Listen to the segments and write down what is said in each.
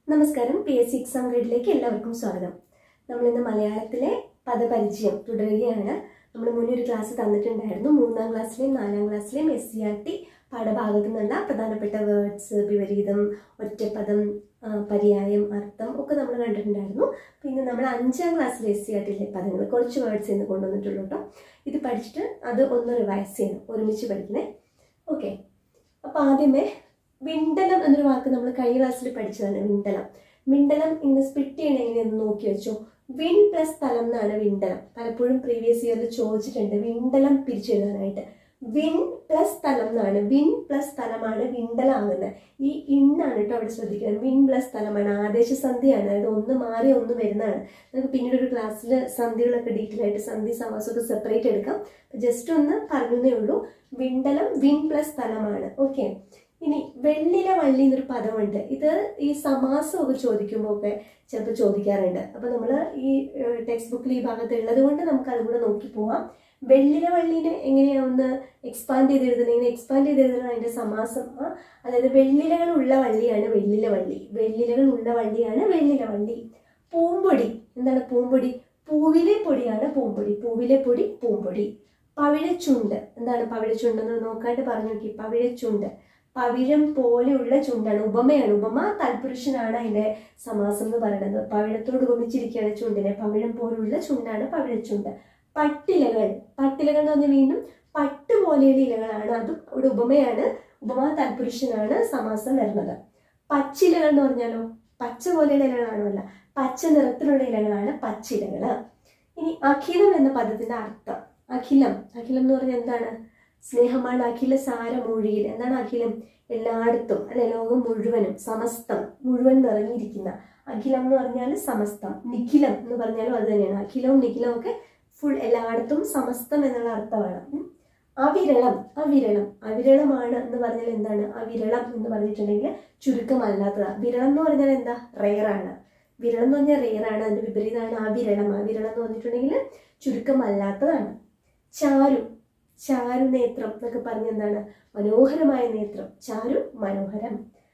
നമസ്കാരം P S C exam ഗൈഡിലേക്ക് എല്ലാവർക്കും സ്വാഗതം നമ്മൾ ഇന്ന് മലയാളത്തിലെ പദപരിചയം തുടരുകയാണ് നമ്മൾ മുന്നേ ഒരു ക്ലാസ് തന്നിട്ടുണ്ടായിരുന്നു മൂന്നാം ക്ലാസ്സിലെയും നാലാം ക്ലാസ്സിലെയും എസ് സി ആർ ടി പാഠഭാഗത്തു നിന്നുള്ള പ്രധാനപ്പെട്ട വേർഡ്സ് വിപരീതം ഒറ്റപ്പദം ആ, പര്യായം അർത്ഥം ഒക്കെ നമ്മൾ കണ്ടിട്ടുണ്ടായിരുന്നു പിന്നെ നമ്മൾ അഞ്ചാം ക്ലാസ്സിലെ എസ് സി ആർ ടിയിലെ പദങ്ങൾ കുറച്ച് വേർഡ്സ് ഇന്ന് കൊണ്ടുവന്നിട്ടുള്ളൂ കേട്ടോ ഇത് പഠിച്ചിട്ട് അത് ഒന്ന് റിവൈസ് ചെയ്യണം ഒരുമിച്ച് പഠിക്കണേ ഓക്കെ അപ്പോൾ ആദ്യമേ വിണ്ടലം എന്നൊരു വാക്ക് നമ്മൾ കഴിഞ്ഞ ക്ലാസ്സിൽ പഠിച്ചതാണ് വിണ്ടലം വിണ്ടലം ഇങ്ങനെ സ്പ്ലിറ്റ് ചെയ്യണ എങ്ങനെയെന്ന് നോക്കി വെച്ചോ വിൻ പ്ലസ് സ്ഥലം എന്നാണ് വിണ്ടലം പലപ്പോഴും പ്രീവിയസ് ഇയറിൽ ചോദിച്ചിട്ടുണ്ട് വിണ്ടലം പിരിച്ചെഴുതാനായിട്ട് വിൻ പ്ലസ് സ്ഥലം എന്നാണ് വിൻ പ്ലസ് സ്ഥലമാണ് വിണ്ടലാകുന്നത് ഈ ഇന്നാണ് കേട്ടോ അവിടെ ശ്രദ്ധിക്കുന്നത് വിൻ പ്ലസ് സ്ഥലമാണ് ആദേശ സന്ധിയാണ് അതായത് ഒന്ന് മാറി ഒന്ന് വരുന്നതാണ് നമുക്ക് പിന്നീട് ഒരു ക്ലാസ്സിൽ സന്ധികളൊക്കെ ഡീറ്റെയിൽ ആയിട്ട് സന്ധി സമാസമൊക്കെ സെപ്പറേറ്റ് എടുക്കാം ജസ്റ്റ് ഒന്ന് പറഞ്ഞതേ ഉള്ളൂ വിണ്ടലം വിൻ പ്ലസ് സ്ഥലമാണ് ഓക്കെ ഇനി വെള്ളില വള്ളി എന്നൊരു പദമുണ്ട് ഇത് ഈ സമാസമൊക്കെ ചോദിക്കുമ്പോൾ ഒക്കെ ചിലപ്പോൾ ചോദിക്കാറുണ്ട് അപ്പൊ നമ്മൾ ഈ ടെക്സ്റ്റ് ബുക്കിൽ ഈ ഭാഗത്ത് ഉള്ളത് കൊണ്ട് നമുക്ക് അതും കൂടെ നോക്കി പോവാം വെള്ളില വള്ളിനെ എങ്ങനെയാ ഒന്ന് എക്സ്പാൻഡ് ചെയ്ത് എഴുതുന്നത് ഇങ്ങനെ എക്സ്പാൻഡ് ചെയ്ത് എഴുതുന്നത് അതിന്റെ സമാസം ആ, അതായത് വെള്ളിലകൾ ഉള്ള വള്ളിയാണ് വെള്ളില വള്ളി വെള്ളിലകൾ ഉള്ള വള്ളിയാണ് വെള്ളില വള്ളി പൂമ്പൊടി എന്താണ് പൂമ്പൊടി പൂവിലെ പൊടിയാണ് പൂമ്പൊടി പൂവിലെ പൊടി പൂമ്പൊടി പവിഴച്ചുണ്ട് എന്താണ് പവിഴച്ചുണ്ട് എന്ന് നോക്കാണ്ട് പറഞ്ഞു നോക്കി പവിഴച്ചുണ്ട് പവിഴം പോലെയുള്ള ചുണ്ടാണ് ഉപമയാണ് ഉപമ തൽപുരുഷനാണ് അതിന്റെ സമാസം എന്ന് പറയുന്നത് പവിഴത്തോട് ഉപമിച്ചിരിക്കുകയാണ് ചുണ്ടിനെ പവിഴം പോലുള്ള ചുണ്ടാണ് പവിഴച്ചുണ്ട് പട്ടിലകൾ പട്ടിലകൾ എന്ന് പറഞ്ഞാൽ വീണ്ടും പട്ട് പോലെയുള്ള ഇലകളാണ് അതും ഒരു ഉപമയാണ് ഉപമ തൽപുരുഷനാണ് സമാസം വരുന്നത് പച്ചിലകൾ എന്ന് പറഞ്ഞാലോ പച്ച പോലെയുള്ള ഇലകളാണല്ല പച്ച നിറത്തിലുള്ള ഇലകളാണ് പച്ചിലകള് ഇനി അഖിലം എന്ന പദത്തിന്റെ അർത്ഥം അഖിലം അഖിലം എന്ന് പറഞ്ഞാൽ എന്താണ് സ്നേഹമാണ് അഖില സാരമൊഴിയിൽ എന്താണ് അഖിലം എല്ലായിടത്തും അല്ലെ ലോകം മുഴുവനും സമസ്തം മുഴുവൻ നിറഞ്ഞിരിക്കുന്ന അഖിലം എന്ന് പറഞ്ഞാൽ സമസ്തം നിഖിലം എന്ന് പറഞ്ഞാലും അത് തന്നെയാണ് അഖിലവും നിഖിലവും ഒക്കെ ഫുൾ എല്ലായിടത്തും സമസ്തം എന്നുള്ള അർത്ഥമാണ് ഉം. അവിരളം അവിരളം അവിരളമാണ് എന്ന് പറഞ്ഞാൽ എന്താണ് അവിരളം എന്ന് പറഞ്ഞിട്ടുണ്ടെങ്കിൽ ചുരുക്കമല്ലാത്തത് വിരളം എന്ന് പറഞ്ഞാൽ എന്താ റെയറാണ് വിരളം എന്ന് പറഞ്ഞാൽ റെയറാണ് അതിന്റെ വിപരീതമാണ് അവിരളം അവിരളം എന്ന് പറഞ്ഞിട്ടുണ്ടെങ്കിൽ ചുരുക്കമല്ലാത്തതാണ് ചാരു ചാരു നേത്രം എന്നൊക്കെ പറഞ്ഞ എന്താണ് മനോഹരമായ നേത്രം ചാരു മനോഹരം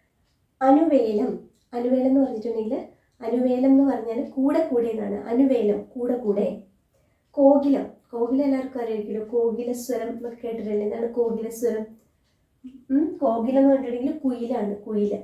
അനുവേലം അനുവേലം എന്ന് പറഞ്ഞിട്ടുണ്ടെങ്കിൽ അനുവേലം എന്ന് പറഞ്ഞാൽ കൂടെ കൂടെ എന്നാണ് അനുവേലം കൂടെ കൂടെ കോകിലം കോകിലം എല്ലാവർക്കും അറിയാമല്ലോ കോകിലസ്വരം എന്നൊക്കെ കേട്ടിട്ടില്ലേ എന്താണ് കോകിലസ്വരം ഉം, കോകിലം എന്ന് പറഞ്ഞിട്ടുണ്ടെങ്കിൽ കുയിലാണ് കുയില്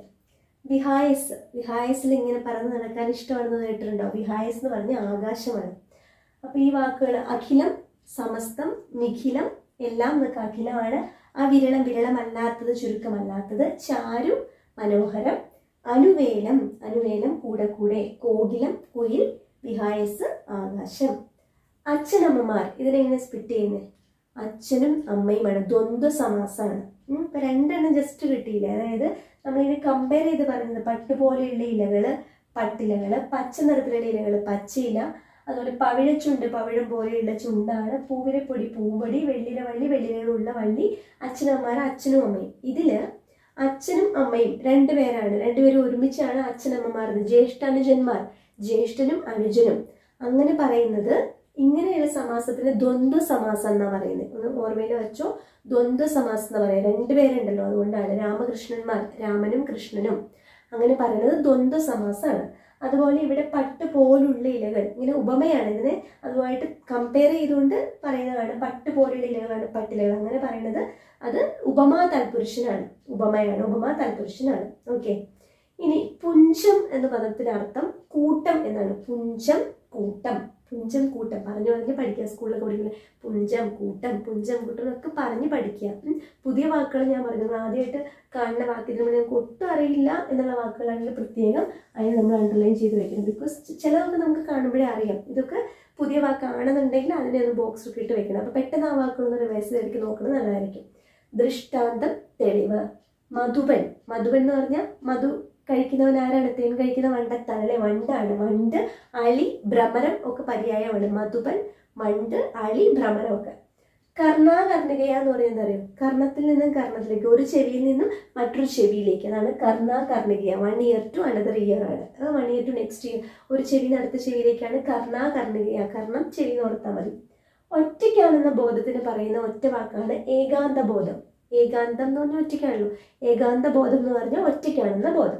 വിഹായസ് വിഹായസിൽ ഇങ്ങനെ പറന്ന് നടക്കാൻ ഇഷ്ടമാണെന്ന് കേട്ടിട്ടുണ്ടോ വിഹായസ് എന്ന് പറഞ്ഞ ആകാശമാണ് അപ്പൊ ഈ വാക്കുകൾ അഖിലം സമസ്തം നിഖിലം എല്ലാം എന്നൊക്കെ അഖിലമാണ് ആ വിരളം വിരളമല്ലാത്തത് ചുരുക്കമല്ലാത്തത് ചാരു മനോഹരം അനുവേലം അനുവേലം കൂടെ കൂടെ കോകിലം കുയിൽ വിഹായസ് ആകാശം അച്ഛനമ്മമാർ ഇതിനെങ്ങനെ സ്പിറ്റ് ചെയ്യുന്നത് അച്ഛനും അമ്മയുമാണ് ദ്വന്ദ്വ സമാസമാണ് ഉം, ഇപ്പൊ രണ്ടെണ്ണം ജസ്റ്റ് കിട്ടിയില്ല അതായത് നമ്മളിങ്ങനെ കമ്പയർ ചെയ്ത് പറയുന്നത് പട്ട് പോലെയുള്ള ഇലകള് പട്ടിലകള് പച്ച നിറത്തിലുള്ള ഇലകള് പച്ചയില അതുപോലെ പവിഴച്ചുണ്ട് പവിഴം പോലെയുള്ള ചുണ്ടാണ് പൂവിലെ പൊടി പൂമ്പൊടി വെള്ളില വള്ളി വെള്ളിലുള്ള വള്ളി അച്ഛനമ്മമാർ അച്ഛനും അമ്മയും ഇതില് അച്ഛനും അമ്മയും രണ്ടുപേരാണ് രണ്ടുപേരും ഒരുമിച്ചാണ് അച്ഛനമ്മമാർ ജ്യേഷ്ഠ അനുജന്മാർ ജ്യേഷ്ഠനും അനുജനും അങ്ങനെ പറയുന്നത് ഇങ്ങനെയുള്ള സമാസത്തിന് ദ്വന്ദ്വ സമാസം എന്നാ പറയുന്നത് ഒന്ന് ഓർമ്മയിൽ വെച്ചോ ദ്വന്ദ്വ സമാസം എന്ന് പറയാം രണ്ടുപേരുണ്ടല്ലോ അതുകൊണ്ടാണ് രാമകൃഷ്ണന്മാർ രാമനും കൃഷ്ണനും അങ്ങനെ പറയുന്നത് ദ്വന്ദ്വ സമാസമാണ് അതുപോലെ ഇവിടെ പട്ട് പോലുള്ള ഇലകൾ ഇങ്ങനെ ഉപമയാണ് ഇതിനെ അതുമായിട്ട് കമ്പയർ ചെയ്തുകൊണ്ട് പറയുന്നതാണ് പട്ട് പോലുള്ള ഇലകളാണ് പട്ടിലകൾ അങ്ങനെ പറയുന്നത് അത് ഉപമാ തൽപുരുഷനാണ് ഉപമയാണ് ഉപമാ തൽപുരുഷനാണ് ഓക്കെ ഇനി പുഞ്ചം എന്ന പദത്തിന്റെ അർത്ഥം കൂട്ടം എന്നാണ് പുഞ്ചം കൂട്ടം പുഞ്ചം കൂട്ടം പറഞ്ഞു പറഞ്ഞ് പഠിക്കുക സ്കൂളിലൊക്കെ പഠിക്കുന്നത് പുഞ്ചം കൂട്ടം പുഞ്ചം കൂട്ടം എന്നൊക്കെ പറഞ്ഞ് പഠിക്കുക ഉം. പുതിയ വാക്കുകൾ ഞാൻ പറഞ്ഞു നമ്മൾ ആദ്യമായിട്ട് കാണുന്ന വാക്കിൽ നമ്മൾ ഞങ്ങൾക്ക് ഒട്ടും അറിയില്ല എന്നുള്ള വാക്കുകളാണെങ്കിൽ പ്രത്യേകം അതിന് നമ്മൾ അണ്ടർലൈൻ ചെയ്ത് വെക്കണം ബിക്കോസ് ചിലതൊക്കെ നമുക്ക് കാണുമ്പോഴേ അറിയാം ഇതൊക്കെ പുതിയ വാക്കാണെന്നുണ്ടെങ്കിൽ അതിനെ ഒന്ന് ബോക്സ് ഒക്കെ ഇട്ട് വെക്കണം അപ്പോൾ പെട്ടെന്ന് ആ വാക്കുകളൊന്ന് റിവൈസ് ചെയ്തെടുത്ത് നോക്കുന്നത് നല്ലതായിരിക്കും ദൃഷ്ടാന്തം തെളിവ് മധുബൻ മധുബൻ എന്ന് പറഞ്ഞാൽ മധു കഴിക്കുന്നവൻ ആരാണ് തേൻ കഴിക്കുന്ന വണ്ടത്താണ് അല്ലെ വണ്ടാണ് വണ്ട് അളി ഭ്രമരം ഒക്കെ പര്യായമാണ് മധുബൻ മണ്ട് അളി ഭ്രമരം ഒക്കെ കർണാകർണികയ എന്ന് പറയുന്നത് അറിയോ കർണത്തിൽ നിന്നും കർണത്തിലേക്ക് ഒരു ചെവിയിൽ നിന്നും മറ്റൊരു ചെവിയിലേക്ക് അതാണ് കർണാകർണികയ one year to another year ആണ് അത് one year to next year ഒരു ചെവി നിന്ന് അടുത്ത ചെവിയിലേക്കാണ് കർണാകർണികയ കർണം ചെവി എന്ന് ഓർത്താൽ മതി ഒറ്റയ്ക്കാണെന്ന ബോധത്തിന് പറയുന്ന ഒറ്റ വാക്കാണ് ഏകാന്ത ബോധം ഏകാന്തം എന്ന് പറഞ്ഞാൽ ഒറ്റയ്ക്കാണല്ലോ ഏകാന്ത ബോധം എന്ന് പറഞ്ഞാൽ ഒറ്റയ്ക്കാണെന്ന ബോധം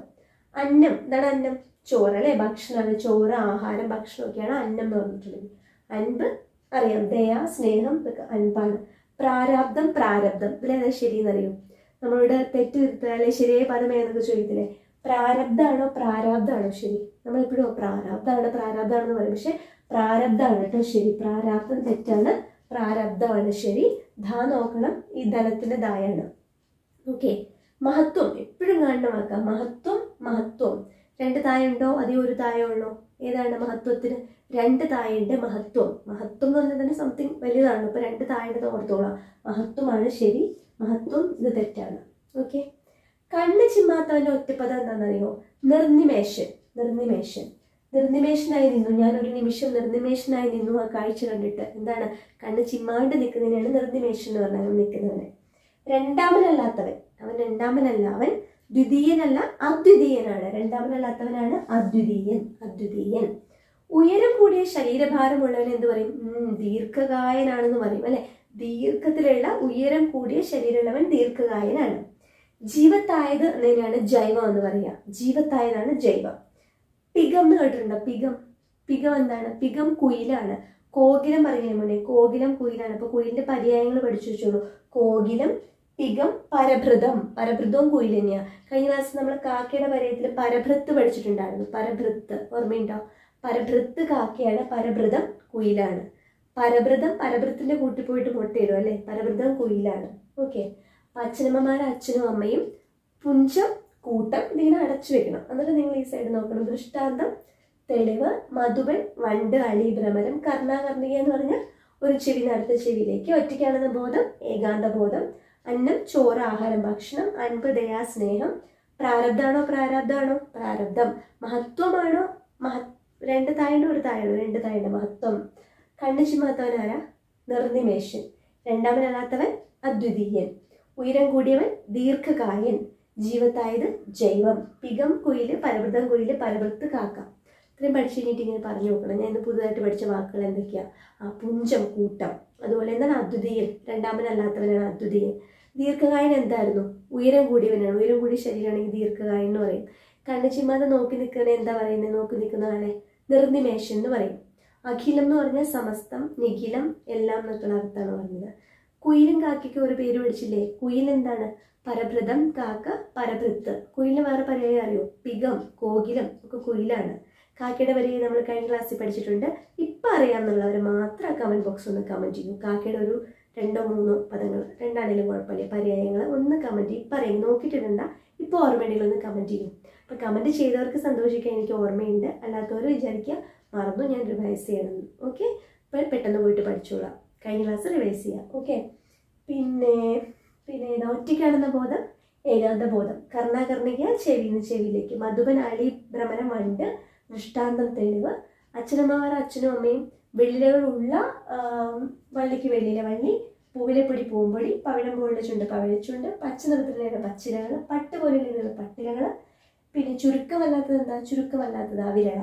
അന്നം എന്താണ് അന്നം ചോറ് അല്ലേ ഭക്ഷണമാണ് ചോറ് ആഹാരം ഭക്ഷണമൊക്കെയാണ് അന്നം എന്ന് പറഞ്ഞിട്ടുള്ളത് അൻപ് അറിയാം ദയ സ്നേഹം ഇതൊക്കെ അൻപാണ് പ്രാരാബ്ദം പ്രാരബ്ധം ഇതിലേതാ ശരിയെന്നറിയോ നമ്മളോട് തെറ്റ് തിരുത്താലെ ശരിയായ പദം ഏതൊക്കെ ചോദിക്കത്തില്ലേ പ്രാരബ്ധാണോ പ്രാരാബ്ധാണോ ശരി നമ്മളെപ്പോഴും പ്രാരാബ്ധാണ് പ്രാരാബ്ധാണെന്ന് പറയും പക്ഷെ പ്രാരബ്ധാണ് കേട്ടോ ശരി പ്രാരാബ്ധം തെറ്റാണ് പ്രാരബ്ധമാണ് ശരി ധാ നോക്കണം ഈ ധനത്തിന്റെ ദായാണ് ഓക്കെ മഹത്വം എപ്പോഴും കാണുന്ന വാക്കാം മഹത്വം മഹത്വം രണ്ട് തായ ഉണ്ടോ അതേ ഒരു തായ ഉള്ളോ ഏതാണ് മഹത്വത്തിന് രണ്ട് തായന്റെ മഹത്വം മഹത്വം എന്ന് പറഞ്ഞാൽ തന്നെ സംതിങ് വലുതാണ് അപ്പൊ രണ്ട് തായയുടെ ഓർത്തോളാം മഹത്വമാണ് ശരി മഹത്വം ഇത് തെറ്റാണ് ഓക്കെ കണ്ണ് ചിമ്മാത്തവന്റെ ഒറ്റപ്പദം എന്താണെന്നറിയോ നിർനിമേഷൻ നിർനിമേഷൻ നിർനിമേഷനായി നിന്നു ഞാൻ ഒരു നിമിഷം നിർനിമേഷനായി നിന്നു ആ കാഴ്ച കണ്ടിട്ട് എന്താണ് കണ്ണ് ചിമ്മാണ്ട് നിൽക്കുന്നതിനാണ് നിർനിമേഷൻ എന്ന് പറഞ്ഞാൽ അങ്ങനെ നിൽക്കുന്നവനെ രണ്ടാമനല്ലാത്തവൻ അവൻ രണ്ടാമനല്ല അവൻ ദ്വിതീയനല്ല അദ്വിതീയനാണ് രണ്ടാമനല്ലാത്തവനാണ് അദ്വിതീയൻ അദ്വിതീയൻ ഉയരം കൂടിയ ശരീരഭാരമുള്ളവൻ എന്ത് പറയും ഉം, ദീർഘകായനാണെന്ന് പറയും അല്ലെ ദീർഘത്തിലുള്ള ഉയരം കൂടിയ ശരീരമുള്ളവൻ ദീർഘകായനാണ് ജീവത്തായത് എന്നതിനാണ് ജൈവം എന്ന് പറയുക ജീവത്തായതാണ് ജൈവം പികം എന്ന് കേട്ടിട്ടുണ്ടോ പികം പികം എന്താണ് പികം കുയിലാണ് കോകിലം പറയുന്നതിന് മുന്നേ കോകിലം കുയിലാണ് അപ്പൊ കുയിലിന്റെ പര്യായങ്ങൾ പഠിച്ചു വെച്ചോളൂ കോകിലം പികം പരഭൃതം പരഭൃതവും കുയിൽ തന്നെയാ കഴിഞ്ഞ ക്ലാസ്സിൽ നമ്മൾ കാക്കയുടെ പര്യായത്തിൽ പരഭൃത്ത് പഠിച്ചിട്ടുണ്ടായിരുന്നു പരഭൃത്ത് ഓർമ്മയുണ്ടോ പരഭൃത്ത് കാക്കയാണ് പരഭൃതം കുയിലാണ് പരഭൃതം പരഭൃത്തിന്റെ കൂട്ടി പോയിട്ട് മുട്ടയിടും അല്ലെ പരഭൃതം കുയിലാണ് ഓക്കെ അപ്പൊ അച്ഛനമ്മമാരും അച്ഛനും അമ്മയും പുഞ്ചം കൂട്ടം ഇതിങ്ങനെ അടച്ചു വെക്കണം എന്നിട്ട് നിങ്ങൾ ഈ സൈഡ് നോക്കണം ദൃഷ്ടാന്തം തെളിവ് മധുബൻ വണ്ട് അളി ഭ്രമരം കർണാകർണിക എന്ന് പറഞ്ഞാൽ ഒരു ചെവി അടുത്ത ചെവിയിലേക്ക് ഒറ്റയ്ക്കാണെന്ന ബോധം ഏകാന്ത ബോധം അന്നം ചോറ് ആഹാരം ഭക്ഷണം അൻപ് ദയാ സ്നേഹം പ്രാരബ്ധാണോ പ്രാരബ്ധാണോ പ്രാരബ്ധം മഹത്വമാണോ മഹ രണ്ട് തായുണ്ട് ഒരു തായുണ്ട് രണ്ട് തായുണ്ട് മഹത്വം കണ്ണു ചിമ്മാത്തവനാരാ നിർനിമേഷൻ രണ്ടാമനല്ലാത്തവൻ അദ്വിതീയൻ ഉയരം കൂടിയവൻ ദീർഘകായൻ ജീവത്തായത് ജൈവം പികം കുയില് പരവൃതം കുയില് പരവൃത്ത് കാക്ക ഇത്രയും പഠിച്ചു കഴിഞ്ഞിട്ട് ഇങ്ങനെ പറഞ്ഞു നോക്കണം ഞാൻ ഇന്ന് പുതുതായിട്ട് പഠിച്ച വാക്കുകൾ എന്തൊക്കെയാ ആ പുഞ്ചം കൂട്ടം അതുപോലെ എന്താണ് അദ്വിതീയൻ രണ്ടാമനല്ലാത്തവനാണ് അദ്വിതീയൻ ദീർഘകായൻ എന്തായിരുന്നു ഉയരം കൂടിയവനാണ് ഉയരം കൂടിയ ശരീരമാണെങ്കിൽ ദീർഘകായൻ എന്ന് പറയും കണ്ണു ചിമ്മാതെ നോക്കി നിൽക്കണേ എന്താ പറയുന്നത് നോക്കി നിൽക്കുന്ന ആളെ നിർനിമേഷൻ എന്ന് പറയും അഖിലം എന്ന് പറഞ്ഞാൽ സമസ്തം നിഖിലം എല്ലാം എന്നൊക്കെയുള്ള അർത്ഥമാണ് പറഞ്ഞത് കുയിലും കാക്കയ്ക്ക് ഒരു പേര് വിളിച്ചില്ലേ കുയിൽ എന്താണ് പരഭൃതം കാക്ക പരഭൃത്ത് കുയിലിന് വേറെ പര്യായം അറിയോ പികം കോകിലം ഒക്കെ കുയിലാണ് കാക്കയുടെ വരെ നമ്മൾ കഴിഞ്ഞ ക്ലാസ്സിൽ പഠിച്ചിട്ടുണ്ട് ഇപ്പം അറിയാമെന്നുള്ളവർ മാത്രം കമൻറ്റ് ബോക്സ് ഒന്ന് കമൻറ്റ് ചെയ്യൂ കാക്കയുടെ ഒരു രണ്ടോ മൂന്നോ പദങ്ങൾ രണ്ടാണെങ്കിലും കുഴപ്പമില്ല പര്യായങ്ങൾ ഒന്ന് കമൻറ്റ് ചെയ്യും പറയും നോക്കിയിട്ടിടണ്ട ഇപ്പോൾ ഓർമ്മയുണ്ടെങ്കിൽ ഒന്ന് കമൻറ്റ് ചെയ്യും അപ്പം കമൻറ്റ് ചെയ്തവർക്ക് സന്തോഷിക്കാൻ എനിക്ക് ഓർമ്മയുണ്ട് അല്ലാത്തവർ വിചാരിക്കുക മറന്നു ഞാൻ റിവൈസ് ചെയ്യണം ഓക്കെ അപ്പോൾ പെട്ടെന്ന് പോയിട്ട് പഠിച്ചോളാം കഴിഞ്ഞ ക്ലാസ് റിവൈസ് ചെയ്യാം ഓക്കെ പിന്നെ പിന്നെ ഏതാ ഒറ്റയ്ക്കാണെന്ന ബോധം ഏകാന്ത ബോധം കർണാകർണിക ചെവിന്ന് ചെവിയിലേക്ക് മധുബൻ അളി ഭ്രമരം വണ്ട് ദൃഷ്ടാന്തം തെളിവ് അച്ഛനമ്മമാർ അച്ഛനും അമ്മയും വെള്ളിലകളുള്ള ആം, വള്ളിക്ക് വെള്ളിയിലെ വള്ളി പൂവിലെ പൊടി പൂമ്പൊടി പവിഴം പോലുള്ള ചുണ്ട് പവിഴച്ചുണ്ട് പച്ച നിറത്തിലുള്ള പച്ചിലകൾ പട്ട് പോലെയുള്ള പട്ടിലകൾ പിന്നെ ചുരുക്കമല്ലാത്തത് എന്താ ചുരുക്കമല്ലാത്തത് അവിരളം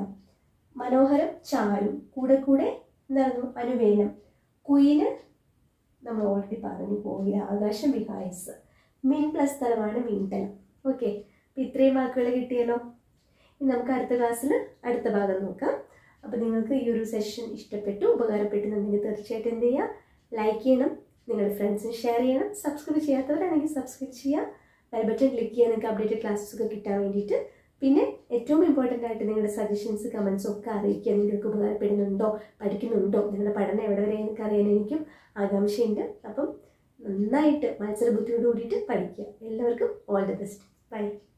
മനോഹരം ചാരു കൂടെ കൂടെ എന്തായിരുന്നു അനുവേനം കുയില് നമ്മൾ ഓൾറെഡി പറഞ്ഞു പോയില്ല ആകാശം വിഹായസ് മീൻ പ്ലസ് സ്ഥലമാണ് മീൻതലം ഓക്കെ അപ്പം ഇത്രയും വാക്കുകൾ കിട്ടിയല്ലോ ഇനി നമുക്ക് അടുത്ത ക്ലാസ്സിൽ അടുത്ത ഭാഗം നോക്കാം അപ്പോൾ നിങ്ങൾക്ക് ഈ ഒരു സെഷൻ ഇഷ്ടപ്പെട്ടു ഉപകാരപ്പെട്ടുന്നുണ്ടെങ്കിൽ തീർച്ചയായിട്ടും എന്ത് ചെയ്യുക ലൈക്ക് ചെയ്യണം നിങ്ങളുടെ ഫ്രണ്ട്സിന് ഷെയർ ചെയ്യണം സബ്സ്ക്രൈബ് ചെയ്യാത്തവരാണെങ്കിൽ സബ്സ്ക്രൈബ് ചെയ്യുക ബെൽ ബട്ടൺ ക്ലിക്ക് ചെയ്യുക നിങ്ങൾക്ക് അപ്ഡേറ്റഡ് ക്ലാസ്സസ് ഒക്കെ കിട്ടാൻ വേണ്ടിയിട്ട് പിന്നെ ഏറ്റവും ഇമ്പോർട്ടൻ്റ് ആയിട്ട് നിങ്ങളുടെ സജഷൻസ് കമൻസും ഒക്കെ അറിയിക്കുക നിങ്ങൾക്ക് ഉപകാരപ്പെടുന്നുണ്ടോ പഠിക്കുന്നുണ്ടോ നിങ്ങളുടെ പഠനം എവിടെ വരെ എനിക്ക് അറിയാൻ എനിക്കും ആകാംക്ഷയുണ്ട് അപ്പം നന്നായിട്ട് മത്സര ബുദ്ധിയോട് കൂടിയിട്ട് പഠിക്കുക എല്ലാവർക്കും ഓൾ ദി ബെസ്റ്റ് ബൈ